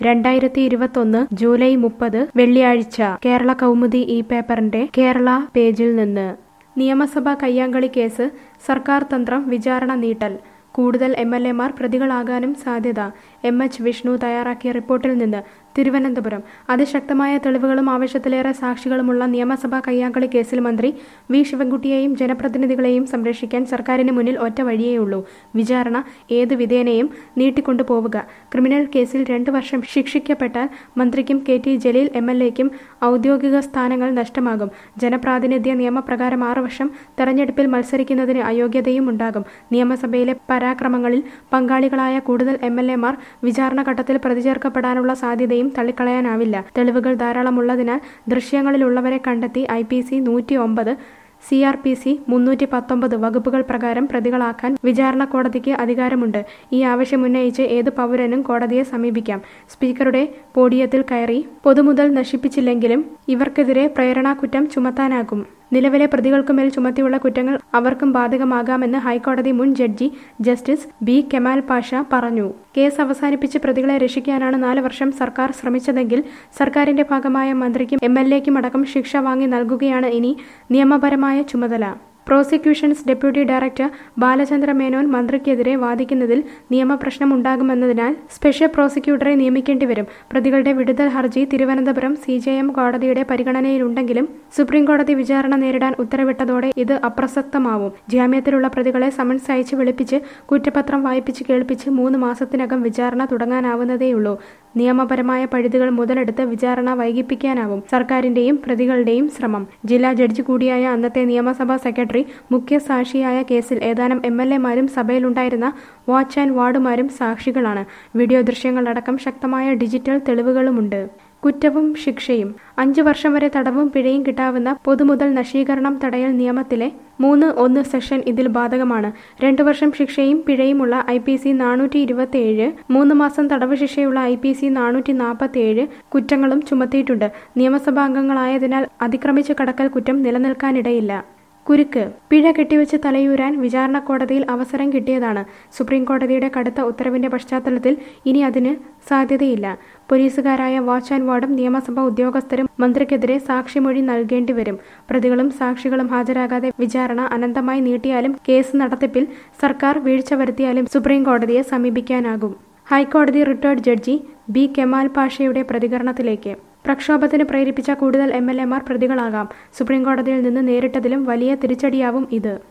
രണ്ടായിരത്തി ഇരുപത്തൊന്ന് ജൂലൈ മുപ്പത് വെള്ളിയാഴ്ച കേരള കൗമുദി ഈ പേപ്പറിന്റെ കേരള പേജിൽ നിന്ന് നിയമസഭാ കയ്യാങ്കളി കേസ് സർക്കാർ തന്ത്രം വിചാരണ നീട്ടൽ കൂടുതൽ എം എൽ എമാർ പ്രതികളാകാനും സാധ്യത എം എച്ച് വിഷ്ണു തയ്യാറാക്കിയ റിപ്പോർട്ടിൽ നിന്ന് തിരുവനന്തപുരം അതിശക്തമായ തെളിവുകളും ആവശ്യത്തിലേറെ സാക്ഷികളുമുള്ള നിയമസഭാ കയ്യാങ്കളി കേസിൽ മന്ത്രി വി ശിവൻകുട്ടിയെയും ജനപ്രതിനിധികളെയും സംരക്ഷിക്കാൻ സർക്കാരിന് മുന്നിൽ ഒറ്റ വഴിയേയുള്ളൂ വിചാരണ ഏത് വിധേനയും നീട്ടിക്കൊണ്ടു പോവുക ക്രിമിനൽ കേസിൽ രണ്ടു വർഷം ശിക്ഷിക്കപ്പെട്ടാൽ മന്ത്രിക്കും K T Jaleel M L എക്കും ഔദ്യോഗിക സ്ഥാനങ്ങൾ നഷ്ടമാകും ജനപ്രാതിനിധ്യ നിയമപ്രകാരം ആറു വർഷം തെരഞ്ഞെടുപ്പിൽ മത്സരിക്കുന്നതിന് അയോഗ്യതയും ഉണ്ടാകും നിയമസഭയിലെ പരാക്രമങ്ങളിൽ പങ്കാളികളായ കൂടുതൽ എം എൽ എമാർ വിചാരണ ഘട്ടത്തിൽ പ്രതിചേർക്കപ്പെടാനുള്ള സാധ്യതയും തള്ളിക്കളയാനാവില്ല തെളിവുകൾ ധാരാളമുള്ളതിനാൽ ദൃശ്യങ്ങളിലുള്ളവരെ കണ്ടെത്തി ഐ പി സി നൂറ്റി ഒമ്പത് സി ആർ പി സി മുന്നൂറ്റി പത്തൊമ്പത് വകുപ്പുകൾ പ്രകാരം പ്രതികളാക്കാൻ വിചാരണ കോടതിക്ക് അധികാരമുണ്ട് ഈ ആവശ്യമുന്നയിച്ച് ഏത് പൗരനും കോടതിയെ സമീപിക്കാം സ്പീക്കറുടെ പോഡിയത്തിൽ കയറി പൊതുമുതൽ നശിപ്പിച്ചില്ലെങ്കിലും ഇവർക്കെതിരെ പ്രേരണാകുറ്റം ചുമത്താനാകും നിലവിലെ പ്രതികൾക്കുമേൽ ചുമത്തിയുള്ള കുറ്റങ്ങൾ അവർക്കും ബാധകമാകാമെന്ന് ഹൈക്കോടതി മുൻ judge justice B Kemal Pasha പറഞ്ഞു കേസ് അവസാനിപ്പിച്ച് പ്രതികളെ രക്ഷിക്കാനാണ് നാല് വർഷം സർക്കാർ ശ്രമിച്ചതെങ്കിൽ സർക്കാരിന്റെ ഭാഗമായ മന്ത്രിക്കും എം എൽ എക്കും അടക്കം ശിക്ഷ വാങ്ങി നൽകുകയാണ് ഇനി നിയമപരമായ ചുമതല prosecutions deputy director Balachandra Menon മന്ത്രിക്കെതിരെ വാദിക്കുന്നതിൽ നിയമപ്രശ്നമുണ്ടാകുമെന്നതിനാൽ സ്പെഷ്യൽ പ്രോസിക്യൂട്ടറെ നിയമിക്കേണ്ടി വരും പ്രതികളുടെ വിടുതൽ ഹർജി തിരുവനന്തപുരം സി ജെ എം കോടതിയുടെ പരിഗണനയിലുണ്ടെങ്കിലും സുപ്രീം കോടതി വിചാരണ നേരിടാൻ ഉത്തരവിട്ടതോടെ ഇത് അപ്രസക്തമാവും ജാമ്യത്തിലുള്ള പ്രതികളെ സമൻസ് അയച്ച് വിളിപ്പിച്ച് കുറ്റപത്രം വായിപ്പിച്ച് കേൾപ്പിച്ച് മൂന്ന് മാസത്തിനകം വിചാരണ തുടങ്ങാനാവുന്നതേയുള്ളൂ നിയമപരമായ പഴുതുകൾ മുതലെടുത്ത് വിചാരണ വൈകിപ്പിക്കാനാവും സർക്കാരിന്റെയും പ്രതികളുടെയും ശ്രമം ജില്ലാ ജഡ്ജി കൂടിയായ അന്നത്തെ നിയമസഭാ സെക്രട്ടറി മുഖ്യ സാക്ഷിയായ കേസിൽ ഏതാനും എം എൽ എമാരും സഭയിലുണ്ടായിരുന്ന വാച്ച് ആൻഡ് വാർഡുമാരും സാക്ഷികളാണ് വീഡിയോ ദൃശ്യങ്ങളടക്കം ശക്തമായ ഡിജിറ്റൽ തെളിവുകളുമുണ്ട് കുറ്റവും ശിക്ഷയും അഞ്ചു വർഷം വരെ തടവും പിഴയും കിട്ടാവുന്ന പൊതുമുതൽ നശീകരണം തടയൽ നിയമത്തിലെ മൂന്ന് ഒന്ന് സെഷൻ ഇതിൽ ബാധകമാണ് രണ്ടു വർഷം ശിക്ഷയും പിഴയുമുള്ള ഐ പി സി നാനൂറ്റി ഇരുപത്തിയേഴ് മൂന്ന് മാസം തടവ് ശിക്ഷയുള്ള ഐ പി സി നാനൂറ്റി നാൽപ്പത്തിയേഴ് കുറ്റങ്ങളും ചുമത്തിയിട്ടുണ്ട് നിയമസഭാംഗങ്ങളായതിനാൽ അതിക്രമിച്ച് കടക്കൽ കുറ്റം നിലനിൽക്കാനിടയില്ല കുരുക്ക് പിഴ കെട്ടിവെച്ച് തലയൂരാൻ വിചാരണ കോടതിയിൽ അവസരം കിട്ടിയതാണ് സുപ്രീം കോടതിയുടെ കടുത്ത ഉത്തരവിന്റെ പശ്ചാത്തലത്തിൽ ഇനി അതിന് സാധ്യതയില്ല പോലീസുകാരായ വാച്ച് ആൻഡ് വാർഡും നിയമസഭാ ഉദ്യോഗസ്ഥരും മന്ത്രിക്കെതിരെ സാക്ഷിമൊഴി നൽകേണ്ടി വരും പ്രതികളും സാക്ഷികളും ഹാജരാകാതെ വിചാരണ അനന്തമായി നീട്ടിയാലും കേസ് നടത്തിപ്പിൽ സർക്കാർ വീഴ്ച വരുത്തിയാലും സുപ്രീം കോടതിയെ സമീപിക്കാനാകും ഹൈക്കോടതി റിട്ടയർഡ് ജഡ്ജി ബി കെമാൽ പാഷയുടെ പ്രതികരണത്തിലേക്ക് പ്രക്ഷോഭത്തിന് പ്രേരിപ്പിച്ച കൂടുതൽ എം എൽ എമാർ പ്രതികളാകാം സുപ്രീം കോടതിയിൽ നിന്ന് നേരിട്ടതിലും വലിയ തിരിച്ചടിയാവും ഇത്